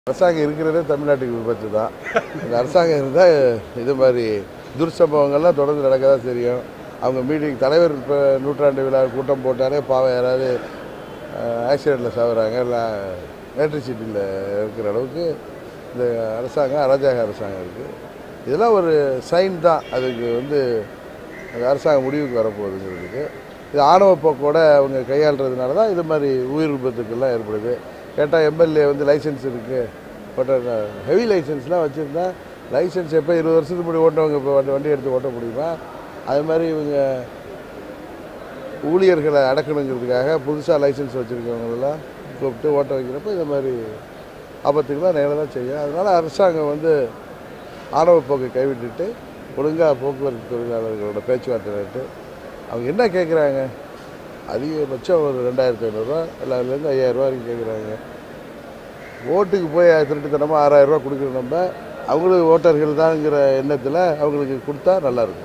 அரசாங்கம் இருக்கிறதே தமிழ்நாட்டுக்கு விபத்து தான் இந்த அரசாங்கம் இருந்தால் இது மாதிரி துர்சம்பவங்கள்லாம் தொடர்ந்து நடக்க தான் தெரியும் அவங்க மீட்டிங் தலைவர் இப்போ நூற்றாண்டு விழா கூட்டம் போட்டாலே பாவம் யாராவது ஆக்சிடெண்ட்டில் சாகுறாங்க இல்லை எலக்ட்ரிசிட்டியில் இருக்கிற அளவுக்கு இந்த அரசாங்கம் அராஜக அரசாங்கம் இருக்குது இதெல்லாம் ஒரு சைன் தான் அதுக்கு வந்து அந்த அரசாங்கம் முடிவுக்கு வரப்போகுதுங்கிறதுக்கு இது ஆணவ போக்கோட அவங்க கையாளுறதுனால தான் இது மாதிரி உயிர் விபத்துக்கெல்லாம் ஏற்படுது கேட்டால் எம்எல்ஏ வந்து லைசன்ஸ் இருக்குது பட் ஹெவி லைசன்ஸ்லாம் வச்சுருந்தா லைசன்ஸ் எப்போ இருபது வருஷத்துக்கு முன்னாடி ஓட்டவங்க இப்போ வண்டி வண்டி எடுத்து ஓட்ட முடியுமா அது மாதிரி இவங்க ஊழியர்களை அடக்கணுங்கிறதுக்காக புதுசாக லைசன்ஸ் வச்சுருக்கவங்களெல்லாம் கூப்பிட்டு ஓட்ட வைக்கிறப்ப இந்த மாதிரி ஆபத்துக்கெல்லாம் நேரம் தான் செய்யும் அதனால் அரசாங்கம் வந்து ஆணவ போக்கை கைவிட்டுட்டு ஒழுங்காக போக்குவரத்து தொழிலாளர்களோட பேச்சுவார்த்தை நடத்து அவங்க என்ன கேட்குறாங்க அதிகபட்சம் ஒரு ரெண்டாயிரத்தி ஐநூறுரூவா எல்லாருலேருந்து ஐயாயிரரூவா வரைக்கும் கேட்குறாங்க ஓட்டுக்கு போய் திருட்டுத்தனமாக ஆறாயிரரூவா கொடுக்குற நம்ம அவங்களும் ஓட்டர்கள் தான்ங்கிற எண்ணத்தில் அவங்களுக்கு கொடுத்தா நல்லாயிருக்கும்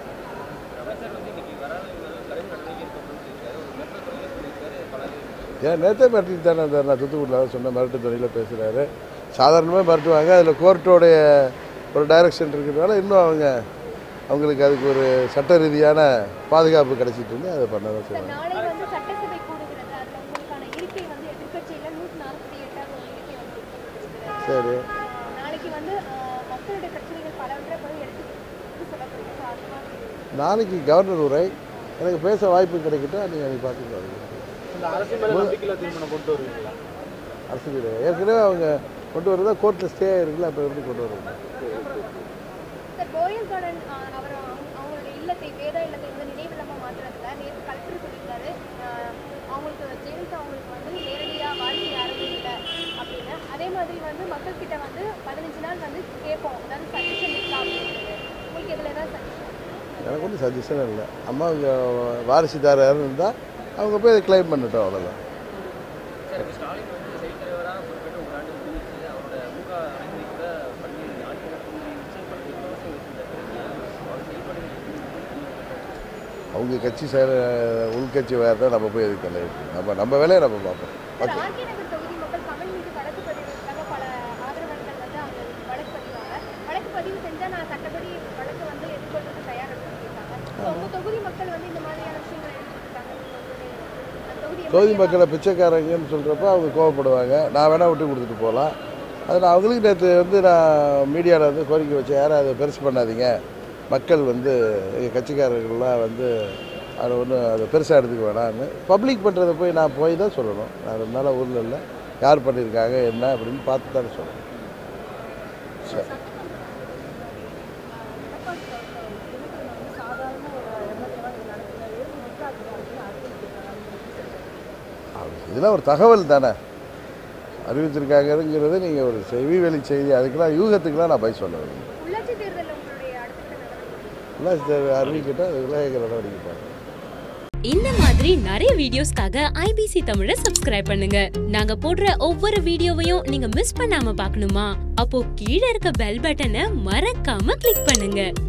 ஏன் நேற்றே மிரட்டிட்டு தானே இருந்தார் நான் தூத்துக்குடியில் தான் சொன்ன மிரட்டு துறையில் பேசுகிறாரு சாதாரணமாக மிரட்டுவாங்க அதில் கோர்ட்டோடைய ஒரு டைரக்ஷன் இருக்கிறதுனால இன்னும் அவங்க அவங்களுக்கு அதுக்கு ஒரு சட்ட ரீதியான பாதுகாப்பு கிடைச்சிட்டு இருந்து அதை பண்ண தான் செய்வாங்க நாளை வந்து சட்டசபை கூடுகிறது அதுல உங்களுக்கான இருக்கை வந்து எதிர்க்கட்சியில நூற்றி நாற்பத்தி எட்டாவது ஒரு இருக்கை வந்து கொடுத்திருக்கிறது. சரி ஆஹ் நாளைக்கு வந்து ஆஹ், மக்களுடைய பிரச்சனைகள் பலவற்றை போய் எடுத்து எடுத்து சொல்லப்படுது ஸோ அது மாதிரி நாளைக்கு கவர்னர் உரை எனக்கு பேச வாய்ப்பு கிடைக்கட்டும் நீங்கள் அதை பார்த்துக்கலாம் இந்த அரசு மேல நம்பிக்கையில தீர்மானம் கொண்டு வருவீங்களா அரசு வீடு ஏற்கனவே அவங்க கொண்டு வரதா கோர்ட்டில் ஸ்டே இருக்குல்ல அப்போ எப்படி கொண்டு வருவாங்க சார் கோயல் கார்டன் ஆஹ், அவர் அவங்க- அவங்களுடைய இல்லத்தை வேதா இல்லத்தை வந்து நினைவில்லமாக மாற்றுறதுல நேற்று கலெக்டர் சொல்லியிருக்காரு ஆஹ், அவங்களுக்கு ஜெயிலுக்கு அவங்களுக்கு வந்து நேரடியாக வாழ்க்கை யாருமே இல்லை அப்படின்னு அதே மாதிரி வந்து மக்கள்கிட்ட வந்து பதினஞ்சு நாள் வந்து கேட்போம் அதாவது சஜஷன் இருக்கா அப்படின்றது உங்களுக்கு இதில் ஏதாவது சஜஷன் எனக்கு ஒன்றும் சஜஷன் இல்லை அம்மா அவங்க வாரிசுதாரர் யாரும் இருந்தால் அவங்க போய் அதை கிளைம் பண்ணட்டும் அவ்வளோதான் ஸ்டாலின் வந்து செயல் தலைவராக பொறுப்பேற்று ஒரு ஆண்டு முடிஞ்சிச்சு அவரோட முக அனைத்து கூட பண்ணி ஆட்சியில் கூடி நிச்சயப்படுத்தி விமர்சனம் வச்சிருந்தாரு அவர் செயல்பாடுகள் அவங்க கட்சி செயல் உள்கட்சி வேறு தான் நம்ம போய் எதுக்கு தலையிட்டு நம்ம நம்ம வேலையை நம்ம பார்ப்போம் சார் ஆர்கே நகர் தொகுதி மக்கள் கமல் மீது வழக்கு பதிவுக்காக பல ஆதரவாளர்கள் வந்து அங்கே வழக்கு பதிவாங்க வழக்கு பதிவு செஞ்சால் நான் சட்டப்படி வழக்கு வந்து எதிர்கொள்றது தயார் அப்படின்னு சொல்லியிருக்காங்க ஸோ உங்கள் தொகுதி மக்கள் வந்து இந்த மாதிரியான விஷயங்களை எடுத்துருக்காங்க அந்த தொகுதி தொகுதி எப்படி மக்களை பிச்சைக்காரங்கன்னு சொல்கிறப்ப அவங்க கோவப்படுவாங்க நான் வேணால் விட்டு கொடுத்துட்டு போகலாம் அது நான் அவங்களுக்கு நேற்று வந்து நான் மீடியாவில் வந்து கோரிக்கை வச்சேன் யாரும் அதை பெருசு பண்ணாதீங்க மக்கள் வந்து எங்கள் கட்சிக்காரர்கள்லாம் வந்து அதை ஒன்றும் அதை பெருசாக எடுத்துக்க வேணாம்னு பப்ளிக் பண்ணுறதை போய் நான் போய் தான் சொல்லணும் நான் ரொம்ப நாளாக ஊரில் இல்லை யார் பண்ணியிருக்காங்க என்ன அப்படின்னு பார்த்து தானே சொல்லணும் சரி அப்படி இதெல்லாம் ஒரு தகவல் தானே அறிவிச்சிருக்காங்கிறத நீங்கள் ஒரு செவி வெளி செய்தி அதுக்கெல்லாம் யூகத்துக்கெல்லாம் நான் போய் சொல்ல வேண்டும் உள்ளாட்சி தேர்தலில் உங்களுடைய அடுத்த நடவடிக்கை எல்லாம் அறிவிக்கிட்டால் அதுக்கெல்லாம் எங்கள் நடவடிக்கை பார்க்கணும் இந்த மாதிரி நிறைய வீடியோஸ்க்காக ஐபிசி தமிழை சப்ஸ்கிரைப் பண்ணுங்க நாங்க போடுற ஒவ்வொரு வீடியோவையும் நீங்க மிஸ் பண்ணாம பார்க்கணுமா அப்போ கீழே இருக்க பெல் பட்டனை மறக்காம கிளிக் பண்ணுங்க